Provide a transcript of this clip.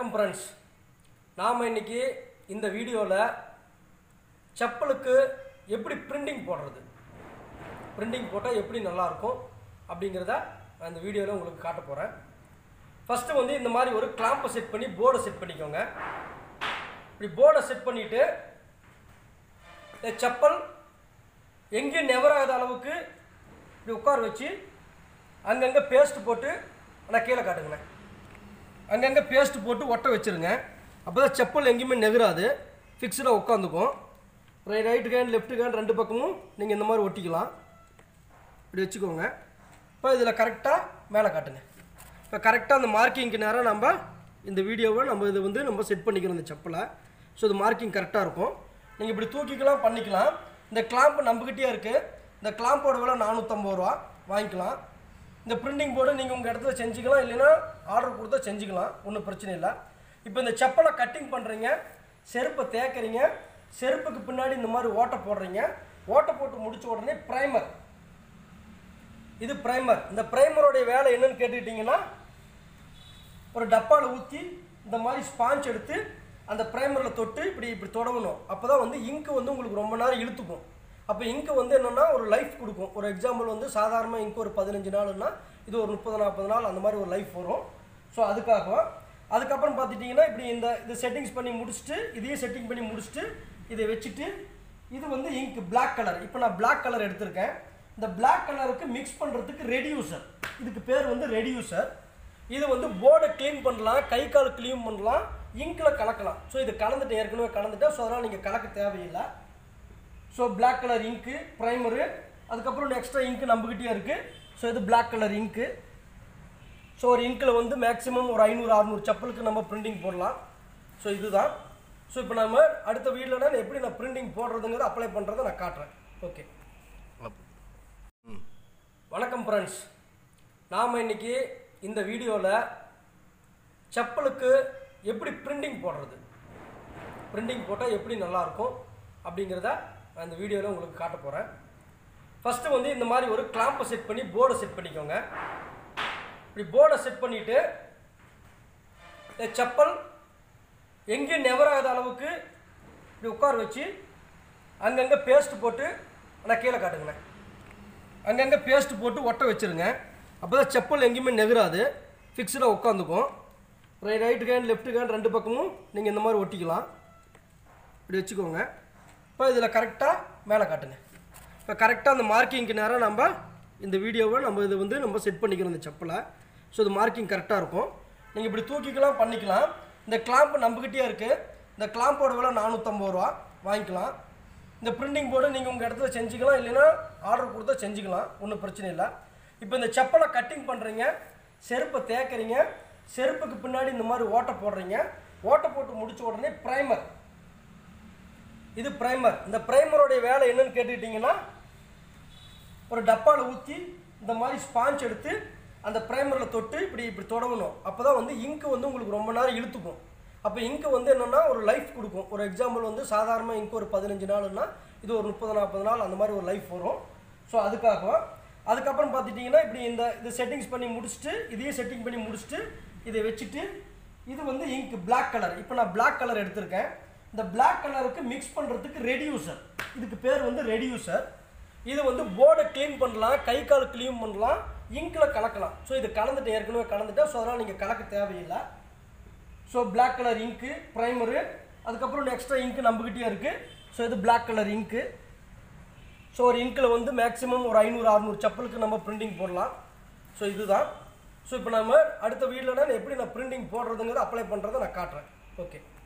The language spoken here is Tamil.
வணக்கம் ஃப்ரெண்ட்ஸ் நாம் இன்னைக்கு இந்த வீடியோவில் செப்பலுக்கு எப்படி பிரிண்டிங் போடுறது பிரிண்டிங் போட்டால் எப்படி நல்லாயிருக்கும் அப்படிங்கிறத நான் இந்த வீடியோவில் உங்களுக்கு காட்ட போகிறேன் ஃபஸ்ட்டு வந்து இந்த மாதிரி ஒரு கிளாம்பை செட் பண்ணி போர்டை செட் பண்ணிக்கோங்க இப்படி போர்டை செட் பண்ணிவிட்டு இந்த செப்பல் எங்கேயும் நெவராத அளவுக்கு இப்படி உட்கார வச்சு அங்கங்கே பேஸ்ட் போட்டு ஆனால் கீழே காட்டுங்களேன் அங்கங்கே பேஸ்ட் போட்டு ஒட்ட வச்சுருங்க அப்போ தான் செப்பல் எங்கேயுமே நெகுறாது ஃபிக்ஸ்டாக உட்காந்துக்கும் ரைட் ஹேண்ட் லெஃப்ட் ஹேண்ட் ரெண்டு பக்கமும் நீங்கள் இந்த மாதிரி ஒட்டிக்கலாம் இப்படி வச்சுக்கோங்க இப்போ இதில் கரெக்டாக மேலே காட்டுங்க இப்போ கரெக்டாக அந்த மார்க்கிங்க்கு நேரம் நம்ம இந்த வீடியோவை நம்ம இது வந்து நம்ம செட் பண்ணிக்கிறோம் இந்த செப்பலை ஸோ இது மார்க்கிங் கரெக்டாக இருக்கும் நீங்கள் இப்படி தூக்கிக்கலாம் பண்ணிக்கலாம் இந்த கிளாம்ப் நம்மக்கிட்டே இருக்குது இந்த கிளாம்போட விலை நானூற்றம்பது ரூபா வாங்கிக்கலாம் இந்த பிரிண்டிங் போர்டு நீங்கள் உங்கள் இடத்துல செஞ்சுக்கலாம் இல்லைன்னா ஆர்டர் கொடுத்தா செஞ்சுக்கலாம் ஒன்றும் பிரச்சனை இல்லை இப்போ இந்த செப்பலை கட்டிங் பண்ணுறீங்க செருப்பை தேய்க்கிறீங்க செருப்புக்கு பின்னாடி இந்த மாதிரி ஓட்டை போடுறீங்க ஓட்டை போட்டு முடிச்ச உடனே ப்ரைமர் இது ப்ரைமர் இந்த ப்ரைமரோடைய வேலை என்னன்னு கேட்டுக்கிட்டிங்கன்னா ஒரு டப்பாவில் ஊற்றி இந்த மாதிரி ஸ்பாஞ்ச் எடுத்து அந்த ப்ரைமரில் தொட்டு இப்படி இப்படி தொடங்கணும் அப்போ தான் வந்து இங்கு வந்து உங்களுக்கு ரொம்ப நேரம் இழுத்துக்கும் அப்போ இங்கு வந்து என்னென்னா ஒரு லைஃப் கொடுக்கும் ஒரு எக்ஸாம்பிள் வந்து சாதாரண இங்கு ஒரு பதினஞ்சு நாள்னா இது ஒரு முப்பது நாற்பது நாள் அந்த மாதிரி ஒரு லைஃப் வரும் ஸோ அதுக்காக அதுக்கப்புறம் பார்த்துட்டிங்கன்னா இப்படி இந்த இது செட்டிங்ஸ் பண்ணி முடிச்சுட்டு இதையும் செட்டிங் பண்ணி முடிச்சுட்டு இதை வச்சுட்டு இது வந்து இங்க் Black கலர் இப்போ நான் Black கலர் எடுத்திருக்கேன் இந்த Black கலருக்கு மிக்ஸ் பண்ணுறதுக்கு ரெடியூசர் இதுக்கு பேர் வந்து ரெடியூசர் இது வந்து போர்டை க்ளீன் பண்ணலாம் கை கால் க்ளீன் பண்ணலாம் இங்கில் கலக்கலாம் ஸோ இது கலந்துட்டு ஏற்கனவே கலந்துட்டேன் ஸோ அதனால் நீங்கள் கலக்க தேவையில்லை so Black colour ink primer அதுக்கப்புறம் எக்ஸ்ட்ரா இங்க்கு நம்மக்கிட்டே இருக்குது ஸோ இது Black கலர் இங்க்கு ஸோ ஒரு இங்கில் வந்து மேக்ஸிமம் ஒரு ஐநூறு அறநூறு செப்பலுக்கு நம்ம பிரிண்டிங் போடலாம் ஸோ இதுதான் ஸோ இப்போ நம்ம அடுத்த வீடியோவில் நான் எப்படி நான் பிரிண்டிங் போடுறதுங்கிறத அப்ளை பண்ணுறதை நான் காட்டுறேன் ஓகே வணக்கம் ஃப்ரெண்ட்ஸ் நாம் இன்னைக்கு இந்த வீடியோவில் செப்பலுக்கு எப்படி பிரிண்டிங் போடுறது பிரிண்டிங் போட்டால் எப்படி நல்லாயிருக்கும் அப்படிங்கிறத நான் இந்த வீடியோவில் உங்களுக்கு காட்ட போகிறேன் ஃபஸ்ட்டு வந்து இந்த மாதிரி ஒரு கிளாம்பை செட் பண்ணி போர்டை செட் பண்ணிக்கோங்க இப்படி போர்டை செட் பண்ணிவிட்டு இந்த செப்பல் எங்கேயும் நெவராத அளவுக்கு இப்படி உட்கார வச்சு அங்கங்கே பேஸ்ட் போட்டு ஆனால் கீழே காட்டுங்களேன் அங்கங்கே பேஸ்ட் போட்டு ஒட்ட வச்சுருங்க அப்போ தான் செப்பல் எங்கேயுமே நெகுறாது ஃபிக்ஸ்டாக உட்காந்துக்கும் ரைட் ஹேண்ட் லெஃப்ட் ஹேண்ட் ரெண்டு பக்கமும் நீங்கள் இந்த மாதிரி ஒட்டிக்கலாம் இப்படி வச்சுக்கோங்க இப்போ இதில் கரெக்டாக மேலே காட்டுங்க இப்போ கரெக்டாக அந்த மார்க்கிங்க்கு நேரம் நம்ம இந்த வீடியோவை நம்ம இது வந்து நம்ம செட் பண்ணிக்கிறோம் இந்த செப்பலை ஸோ இது மார்க்கிங் கரெக்டாக இருக்கும் நீங்கள் இப்படி தூக்கிக்கலாம் பண்ணிக்கலாம் இந்த கிளாம்ப் நம்மக்கிட்டே இருக்குது இந்த கிளாம்போட விலை நானூற்றம்பது ரூபா வாங்கிக்கலாம் இந்த பிரிண்டிங் போர்டு நீங்கள் உங்கள் இடத்துல செஞ்சுக்கலாம் இல்லைன்னா ஆர்டர் கொடுத்தா செஞ்சுக்கலாம் ஒன்றும் பிரச்சனை இல்லை இப்போ இந்த செப்பலை கட்டிங் பண்ணுறீங்க செருப்பை தேய்க்கிறீங்க செருப்புக்கு பின்னாடி இந்த மாதிரி ஓட்டை போடுறீங்க ஓட்டை போட்டு முடிச்ச உடனே ப்ரைமர் இது ப்ரைமர் இந்த ப்ரைமரோடைய வேலை என்னன்னு கேட்டுக்கிட்டிங்கன்னா ஒரு டப்பாவில் ஊற்றி இந்த மாதிரி ஸ்பாஞ்ச் எடுத்து அந்த ப்ரைமரில் தொட்டு இப்படி இப்படி தொடங்கணும் அப்போ தான் வந்து இங்கு வந்து உங்களுக்கு ரொம்ப நேரம் இழுத்துக்கும் அப்போ இங்கு வந்து என்னென்னா ஒரு லைஃப் கொடுக்கும் ஒரு எக்ஸாம்பிள் வந்து சாதாரண இங்கு ஒரு பதினஞ்சு நாள்னா இது ஒரு முப்பது நாற்பது நாள் அந்த மாதிரி ஒரு லைஃப் வரும் ஸோ அதுக்காக அதுக்கப்புறம் பார்த்துட்டிங்கன்னா இப்படி இந்த இது செட்டிங்ஸ் பண்ணி முடிச்சுட்டு இதையும் செட்டிங் பண்ணி முடிச்சுட்டு இதை வச்சுட்டு இது வந்து இங்க் Black கலர் இப்போ நான் Black கலர் எடுத்திருக்கேன் இந்த Black கலருக்கு மிக்ஸ் பண்ணுறதுக்கு ரெடியூசர் இதுக்கு பேர் வந்து ரெடியூசர் இது வந்து போர்டை க்ளீன் பண்ணலாம் கை கால் க்ளீன் பண்ணலாம் இங்கில் கலக்கலாம் ஸோ இது கலந்துட்டு ஏற்கனவே கலந்துட்டேன் ஸோ அதனால் நீங்கள் கலக்க தேவையில்லை so Black colour ink primer அதுக்கப்புறம் எக்ஸ்ட்ரா இங்க்கு நம்மக்கிட்டே இருக்குது ஸோ இது Black கலர் இங்க்கு ஸோ ஒரு இங்கில் வந்து மேக்ஸிமம் ஒரு ஐநூறு அறநூறு செப்பலுக்கு நம்ம பிரிண்டிங் போடலாம் ஸோ இதுதான் ஸோ இப்போ நம்ம அடுத்த வீடியோவில் நான் எப்படி நான் பிரிண்டிங் போடுறதுங்கிறத அப்ளை பண்ணுறதை நான் காட்டுறேன் ஓகே